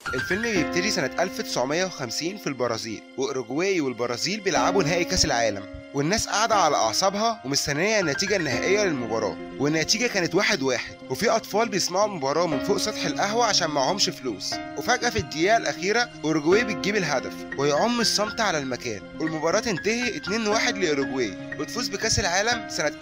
الفيلم بيبتدي سنة 1950 في البرازيل وأوروجواي والبرازيل بيلعبوا نهائي كأس العالم والناس قاعدة على أعصابها ومستنية النتيجة النهائية للمباراة والنتيجة كانت واحد واحد وفي أطفال بيسمعوا المباراة من فوق سطح القهوة عشان معهمش فلوس وفجأة في الدقيقة الأخيرة أوروجواي بتجيب الهدف ويعم الصمت على المكان والمباراة تنتهي 2-1 لأوروجواي وتفوز بكأس العالم سنة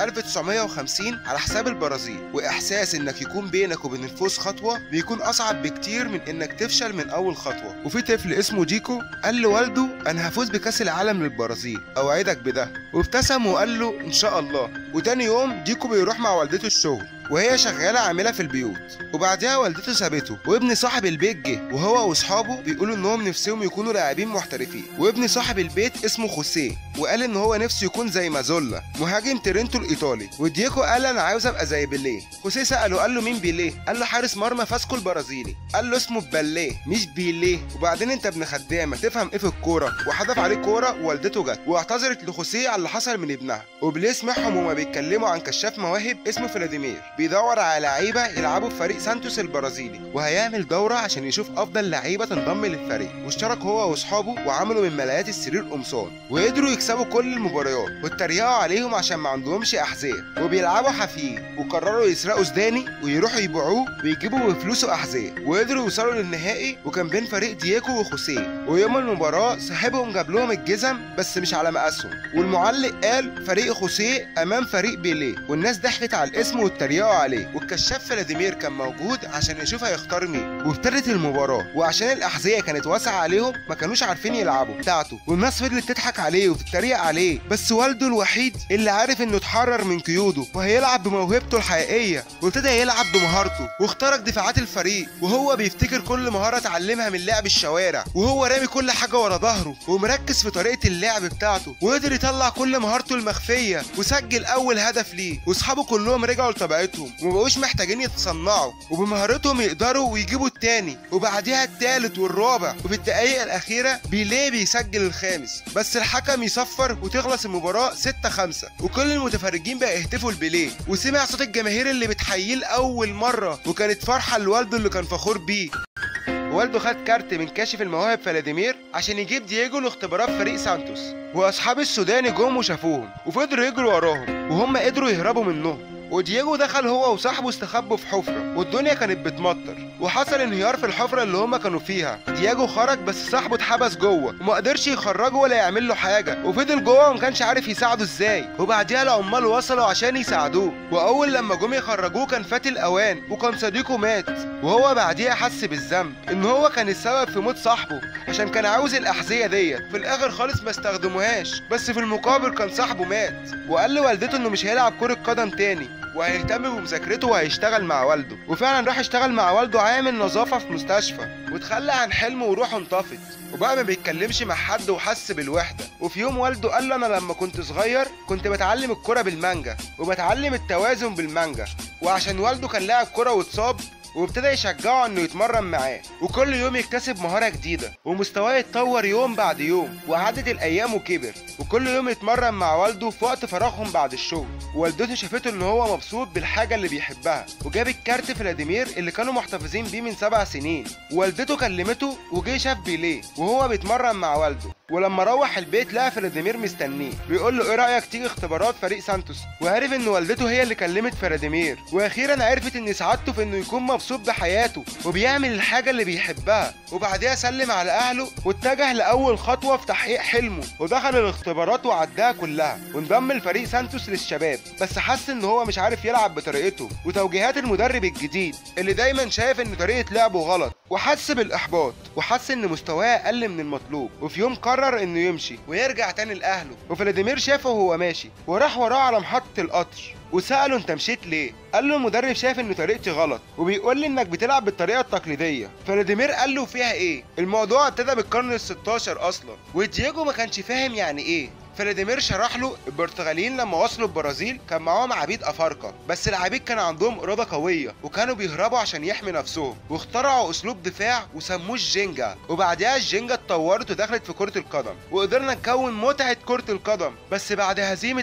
1950 على حساب البرازيل وإحساس إنك يكون بينك وبين الفوز خطوة بيكون أصعب بكتير من إنك تفشل من أول خطوة وفي طفل اسمه ديكو قال لوالده أنا هفوز بكأس العالم للبرازيل أوعدك بده وابتسم وقال له إن شاء الله وتاني يوم ديكو بيروح مع والدته الشغل وهي شغالة عاملة في البيوت وبعدها والدته سابته وابن صاحب البيت جه وهو واصحابه بيقولوا انهم نفسهم يكونوا لاعبين محترفين وابن صاحب البيت اسمه خوسيه وقال ان هو نفسه يكون زي مازولا مهاجم ترينتو الايطالي ودييكو قال انا عاوز ابقى زي بيليه خوسيه ساله قال له مين بيليه قال له حارس مرمى فاسكو البرازيلي قال له اسمه باليه مش بيليه وبعدين انت ابن خدامه تفهم ايه في الكوره وحدف عليه كوره ووالدته جت واعتذرت لخوسيه على اللي حصل من ابنها وبليه سمعهم وما بيتكلموا عن كشاف مواهب اسمه فلاديمير بيدور على لعيبه يلعبوا في فريق سانتوس البرازيلي وهيعمل دوره عشان يشوف افضل لعيبه تنضم للفريق واشترك هو واصحابه وعملوا من ملايات السرير قمصان وقدروا يكسبوا كل المباريات واتريقوا عليهم عشان ما عندهمش احذيه وبيلعبوا حافيين وقرروا يسرقوا زداني ويروحوا يبيعوه ويجيبوا بفلوسه احذيه وقدروا يوصلوا للنهائي وكان بين فريق دييكو وخوسيه ويوم المباراه صاحبهم جاب لهم الجزم بس مش على مقاسهم والمعلق قال فريق خوسيه امام فريق بيليه والناس ضحكت على الاسم واتريقوا عليه والكشاف فلاديمير كان موجود عشان يشوف هيختار مين وابتدت المباراه وعشان الاحذيه كانت واسعه عليهم ما كانوش عارفين يلعبوا بتاعته والناس فضلت تضحك عليه وتتريق عليه بس والده الوحيد اللي عارف انه اتحرر من قيوده وهيلعب بموهبته الحقيقيه وابتدى يلعب بمهارته واخترق دفاعات الفريق وهو بيفتكر كل مهاره اتعلمها من لعب الشوارع وهو رامي كل حاجه ورا ظهره ومركز في طريقه اللعب بتاعته وقدر يطلع كل مهارته المخفيه وسجل اول هدف ليه واصحابه كلهم رجعوا لطبيعتهم ومبقوش محتاجين يتصنعوا وبمهارتهم يقدروا ويجيبوا التاني وبعديها التالت والرابع وفي الدقايق الاخيره بيليه بيسجل الخامس بس الحكم يصفر وتخلص المباراه 6 5 وكل المتفرجين بقى يهتفوا لبيليه وسمع صوت الجماهير اللي بتحييه لاول مره وكانت فرحه لوالده اللي كان فخور بيه والده خد كارت من كاشف المواهب فلاديمير عشان يجيب دييجو لاختبارات فريق سانتوس واصحاب السوداني جم وشافوهم وفضلوا يجروا وراهم وهم قدروا يهربوا منهم ودييجو دخل هو وصاحبه استخبوا في حفرة والدنيا كانت بتمطر وحصل انهيار في الحفرة اللي هما كانوا فيها دييجو خرج بس صاحبه اتحبس جوه وما قدرش يخرجه ولا يعمل له حاجة وفضل جوه وما كانش عارف يساعده ازاي وبعديها العمال وصلوا عشان يساعدوه واول لما جم يخرجوه كان فات الاوان وكان صديقه مات وهو بعديها حس بالذنب ان هو كان السبب في موت صاحبه عشان كان عاوز الاحذيه ديت في الاخر خالص ما استخدموهاش بس في المقابل كان صاحبه مات وقال لوالدته انه مش هيلعب كرة قدم تاني وهيهتم بمذاكرته وهيشتغل مع والده وفعلا راح يشتغل مع والده عامل نظافة في مستشفى وتخلى عن حلمه وروحه انطفت وبقى ما بيتكلمش مع حد وحس بالوحدة وفي يوم والده قال له انا لما كنت صغير كنت بتعلم الكرة بالمانجا وبتعلم التوازن بالمانجا وعشان والده كان لاعب كرة واتصاب وابتدى يشجعه انه يتمرن معاه وكل يوم يكتسب مهارة جديدة ومستواه يتطور يوم بعد يوم وعدت الايام وكبر وكل يوم يتمرن مع والده في وقت فراغهم بعد الشغل والدته شافته ان هو مبسوط بالحاجة اللي بيحبها وجابت كارت فلاديمير اللي كانوا محتفظين بيه من سبع سنين والدته كلمته وجه شاف بيليه وهو بيتمرن مع والده ولما روح البيت لقى فلاديمير مستنيه بيقول له ايه رايك تيجي اختبارات فريق سانتوس وعرف ان والدته هي اللي كلمت فلاديمير واخيرا عرفت ان سعادته في انه يكون مبسوط بحياته وبيعمل الحاجه اللي بيحبها وبعديها سلم على اهله واتجه لاول خطوه في تحقيق حلمه ودخل الاختبارات وعداها كلها وانضم لفريق سانتوس للشباب بس حس ان هو مش عارف يلعب بطريقته وتوجيهات المدرب الجديد اللي دايما شايف ان طريقه لعبه غلط وحس بالاحباط وحس ان مستواه اقل من المطلوب وفي يوم قرر انه يمشي ويرجع تاني لاهله وفلاديمير شافه وهو ماشي وراح وراه على محطه القطر وسأله انت مشيت ليه؟ قال له المدرب شايف ان طريقتي غلط وبيقول لي انك بتلعب بالطريقه التقليديه فلاديمير قال له فيها ايه؟ الموضوع ابتدى بالقرن ال 16 اصلا ودييجو ما كانش فاهم يعني ايه فلاديمير شرح له البرتغاليين لما وصلوا البرازيل كان معاهم عبيد افارقه بس العبيد كان عندهم اراده قويه وكانوا بيهربوا عشان يحمي نفسهم واخترعوا اسلوب دفاع وسموه الجينجا وبعدها الجينجا اتطورت ودخلت في كره القدم وقدرنا نكون متعه كره القدم بس بعد هزيمه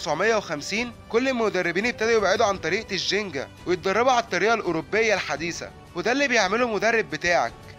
1950 كل المدربين ابتدوا يبعدوا عن طريقه الجينجا ويتدربوا على الطريقه الاوروبيه الحديثه وده اللي بيعمله المدرب بتاعك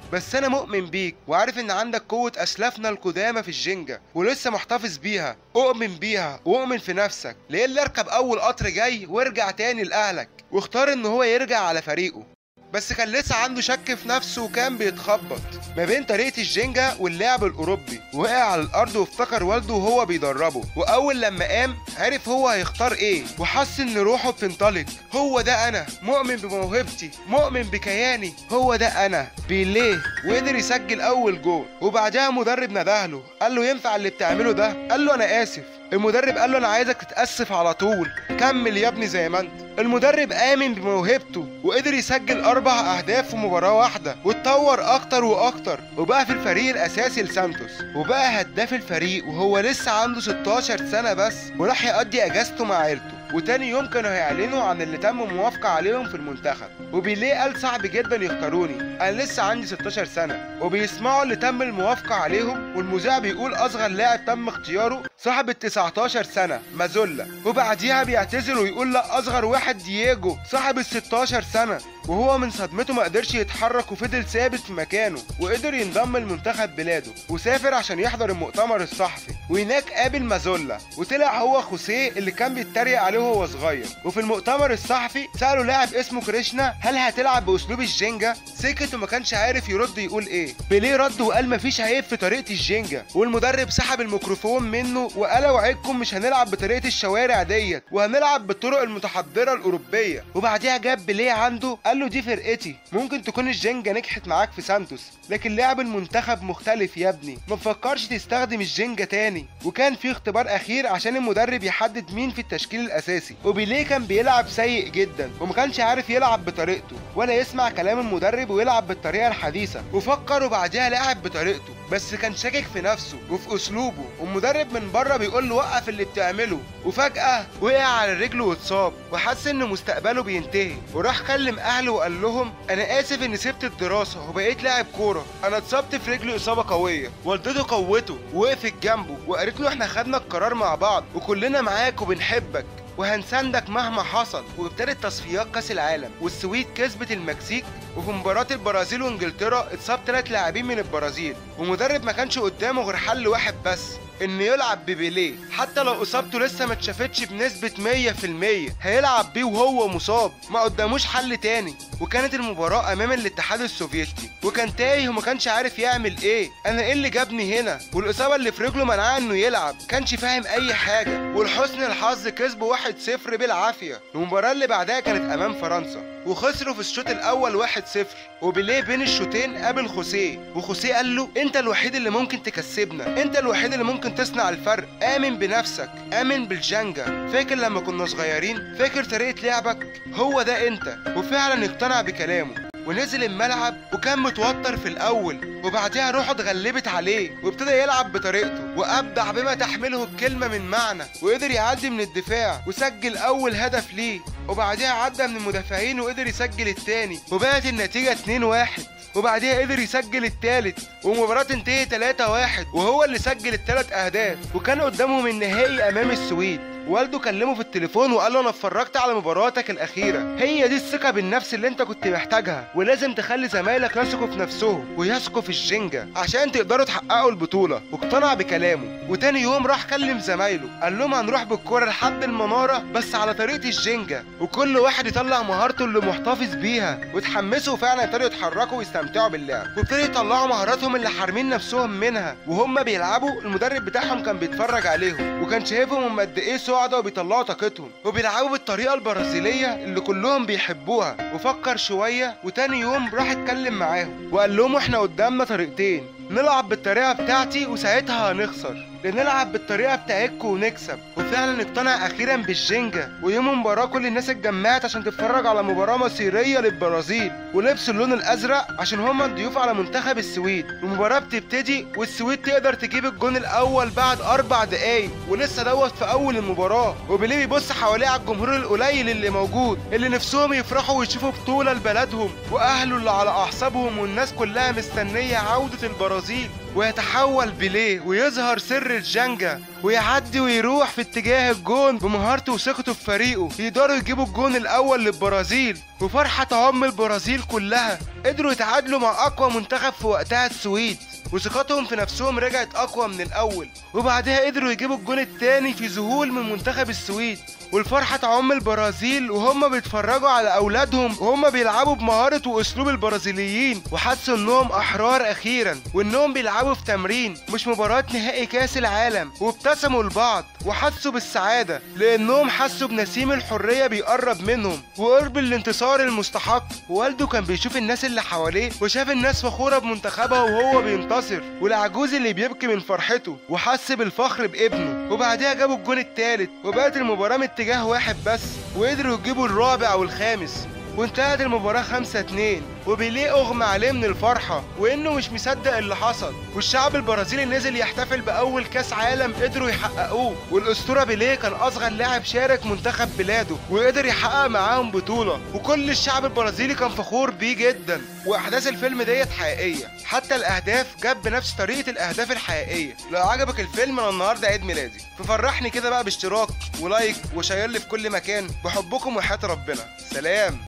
بس انا مؤمن بيك وعارف ان عندك قوة اسلافنا القدامى في الجينجا ولسه محتفظ بيها اؤمن بيها واؤمن في نفسك ليه اللي اركب اول قطر جاي وارجع تاني لاهلك واختار ان هو يرجع على فريقه بس كان لسه عنده شك في نفسه وكان بيتخبط ما بين طريقة الجينجا واللعب الأوروبي وقع على الأرض وافتكر والده وهو بيدربه وأول لما قام عرف هو هيختار إيه وحس إن روحه بتنطلق هو ده أنا مؤمن بموهبتي مؤمن بكياني هو ده أنا بيليه وقدر يسجل أول جول وبعدها مدرب ندهله قال له ينفع اللي بتعمله ده قال له أنا آسف المدرب قال له انا عايزك تتاسف على طول كمل يا ابني زي ما انت المدرب امن بموهبته وقدر يسجل اربع اهداف في مباراه واحده واتطور اكتر واكتر وبقى في الفريق الاساسي لسانتوس وبقى هداف الفريق وهو لسه عنده 16 سنه بس وراح يقضي اجازته مع عيلته وتاني يوم كانوا هيعلنوا عن اللي تم موافقة عليهم في المنتخب وبيليه قال صعب جدا يختاروني انا لسه عندي 16 سنة وبيسمعوا اللي تم الموافقة عليهم والمذيع بيقول اصغر لاعب تم اختياره صاحب ال 19 سنة مازولا وبعديها بيعتذر ويقول لا اصغر واحد دييجو صاحب ال 16 سنة وهو من صدمته ما قدرش يتحرك وفضل ثابت في مكانه وقدر ينضم لمنتخب بلاده وسافر عشان يحضر المؤتمر الصحفي وهناك قابل مازولا وطلع هو خوسيه اللي كان بيتريق عليه وهو صغير وفي المؤتمر الصحفي سألوا لاعب اسمه كريشنا هل هتلعب باسلوب الجينجا سكت وما كانش عارف يرد يقول ايه بيليه رد وقال مفيش عيب في طريقة الجينجا والمدرب سحب الميكروفون منه وقال اوعدكم مش هنلعب بطريقة الشوارع ديت وهنلعب بالطرق المتحضرة الأوروبية وبعديها جاب بيليه عنده قال له دي فرقتي ممكن تكون الجينجا نجحت معاك في سانتوس لكن لعب المنتخب مختلف يا ابني ما تفكرش تستخدم الجينجا تاني وكان في اختبار اخير عشان المدرب يحدد مين في التشكيل الاساسي وبيليه كان بيلعب سيء جدا وما كانش عارف يلعب بطريقته ولا يسمع كلام المدرب ويلعب بالطريقه الحديثه وفكر وبعدها لعب بطريقته بس كان شاكك في نفسه وفي اسلوبه والمدرب من بره بيقول له وقف اللي بتعمله وفجاه وقع على رجله واتصاب وحس ان مستقبله بينتهي وراح كلم اهله وقال لهم انا اسف اني سبت الدراسه وبقيت لاعب كوره انا اتصبت في رجلي اصابه قويه والدته قوته وقفت جنبه وقالت له احنا خدنا القرار مع بعض وكلنا معاك وبنحبك وهنساندك مهما حصل وابتدت تصفيات كاس العالم والسويد كسبت المكسيك وفي مباراة البرازيل وانجلترا اتصاب ثلاث لاعبين من البرازيل ومدرب ما كانش قدامه غير حل واحد بس انه يلعب ببيليه حتى لو اصابته لسه ما اتشافتش بنسبة 100% هيلعب بيه وهو مصاب ما قداموش حل تاني وكانت المباراة امام الاتحاد السوفيتي وكان تايه وما كانش عارف يعمل ايه انا ايه اللي جابني هنا والاصابة اللي في رجله منعاه انه يلعب كانش فاهم اي حاجة ولحسن الحظ كسبوا 1-0 بالعافية المباراة اللي بعدها كانت امام فرنسا وخسروا في الشوط الاول 1-0 وبيليه بين الشوطين قابل خوسيه وخوسيه قال له انت الوحيد اللي ممكن تكسبنا انت الوحيد اللي ممكن تصنع الفرق امن بنفسك امن بالجنجا فاكر لما كنا صغيرين فاكر طريقه لعبك هو ده انت وفعلا اقتنع بكلامه ونزل الملعب وكان متوتر في الاول وبعدها روحه اتغلبت عليه وابتدى يلعب بطريقته وابدع بما تحمله الكلمه من معنى وقدر يعدي من الدفاع وسجل اول هدف ليه وبعدها عدى من المدافعين وقدر يسجل التاني وبقت النتيجه 2-1 وبعدها قدر يسجل التالت والمباراة تنتهي 3-1 وهو اللي سجل التلات أهداف وكان قدامهم النهائي أمام السويد والده كلمه في التليفون وقال له انا اتفرجت على مباراتك الاخيره هي دي الثقه بالنفس اللي انت كنت محتاجها ولازم تخلي زمايلك يثقوا في نفسهم ويثقوا في الجينجا عشان تقدروا تحققوا البطوله واقتنع بكلامه وتاني يوم راح كلم زمايله قال لهم هنروح بالكوره لحد المناره بس على طريقه الجينجا وكل واحد يطلع مهارته اللي محتفظ بيها وتحمسوا فعلا ابتدوا يتحركوا ويستمتعوا باللعب وابتدوا يطلعوا مهاراتهم اللي حارمين نفسهم منها وهم بيلعبوا المدرب بتاعهم كان بيتفرج عليهم وكان شايفهم هم قد ايه سعداء وبيطلعوا طاقتهم وبيلعبوا بالطريقه البرازيليه اللي كلهم بيحبوها وفكر شويه وتاني يوم راح اتكلم معاهم وقال لهم احنا قدامنا طريقتين نلعب بالطريقه بتاعتي وساعتها هنخسر نلعب بالطريقه بتاعتكم ونكسب وفعلا اقتنع اخيرا بالجينجا ويوم المباراه كل الناس اتجمعت عشان تتفرج على مباراه مصيريه للبرازيل ولبسوا اللون الازرق عشان هما الضيوف على منتخب السويد المباراه بتبتدي والسويد تقدر تجيب الجون الاول بعد اربع دقايق ولسه دوت في اول المباراه وبيليه بيبص حواليه على الجمهور القليل اللي موجود اللي نفسهم يفرحوا ويشوفوا بطوله لبلدهم واهله اللي على اعصابهم والناس كلها مستنيه عوده البرازيل ويتحول بيليه ويظهر سر الجنجا ويعدي ويروح في اتجاه الجون بمهارته وثقته في فريقه يقدروا يجيبوا الجون الاول للبرازيل وفرحة عم البرازيل كلها قدروا يتعادلوا مع اقوى منتخب في وقتها السويد وثقتهم في نفسهم رجعت اقوى من الاول وبعدها قدروا يجيبوا الجون التاني في ذهول من منتخب السويد والفرحة تعم البرازيل وهم بيتفرجوا على أولادهم وهم بيلعبوا بمهارة وأسلوب البرازيليين وحسوا إنهم أحرار أخيرا وإنهم بيلعبوا في تمرين مش مباراة نهائي كأس العالم وابتسموا لبعض وحسوا بالسعادة لأنهم حسوا بنسيم الحرية بيقرب منهم وقرب الانتصار المستحق ووالده كان بيشوف الناس اللي حواليه وشاف الناس فخورة بمنتخبها وهو بينتصر والعجوز اللي بيبكي من فرحته وحس بالفخر بابنه وبعدها جابوا الجون التالت وبقت المباراة من اتجاه واحد بس وقدروا يجيبوا الرابع والخامس وانتهت المباراة 5 2 وبيليه اغمى عليه من الفرحة وانه مش مصدق اللي حصل والشعب البرازيلي نزل يحتفل باول كاس عالم قدروا يحققوه والاسطورة بيليه كان اصغر لاعب شارك منتخب بلاده وقدر يحقق معاهم بطولة وكل الشعب البرازيلي كان فخور بيه جدا واحداث الفيلم ديت حقيقية حتى الاهداف جاب بنفس طريقة الاهداف الحقيقية لو عجبك الفيلم انا النهاردة عيد ميلادي ففرحني كده بقى باشتراك ولايك وشير لي في كل مكان بحبكم وحياة ربنا سلام